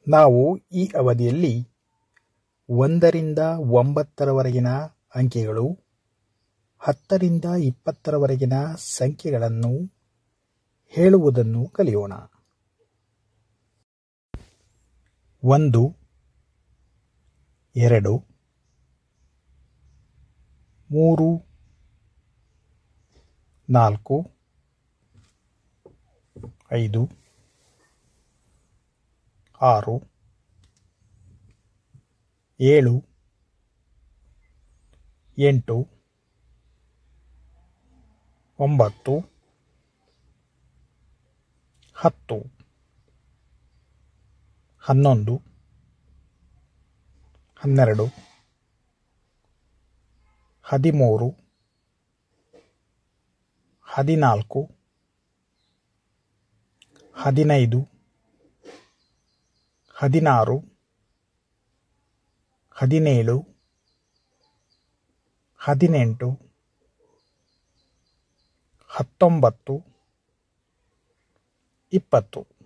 ನಾವು ಈ ಅವಧಿಯಲ್ಲಿ ಒಂದರಿಂದ ಒಂಬತ್ತರವರೆಗಿನ ಅಂಕೆಗಳು ಹತ್ತರಿಂದ ಇಪ್ಪತ್ತರವರೆಗಿನ ಸಂಖ್ಯೆಗಳನ್ನು ಹೇಳುವುದನ್ನು ಕಲಿಯೋಣ ಒಂದು ಎರಡು ಮೂರು ನಾಲ್ಕು ಐದು ಆರು ಏಳು ಎಂಟು ಒಂಬತ್ತು ಹತ್ತು ಹನ್ನೊಂದು ಹನ್ನೆರಡು ಹದಿಮೂರು ಹದಿನಾಲ್ಕು ಹದಿನೈದು ಹದಿನಾರು ಹದಿನೇಳು ಹದಿನೆಂಟು ಹತ್ತೊಂಬತ್ತು ಇಪ್ಪತ್ತು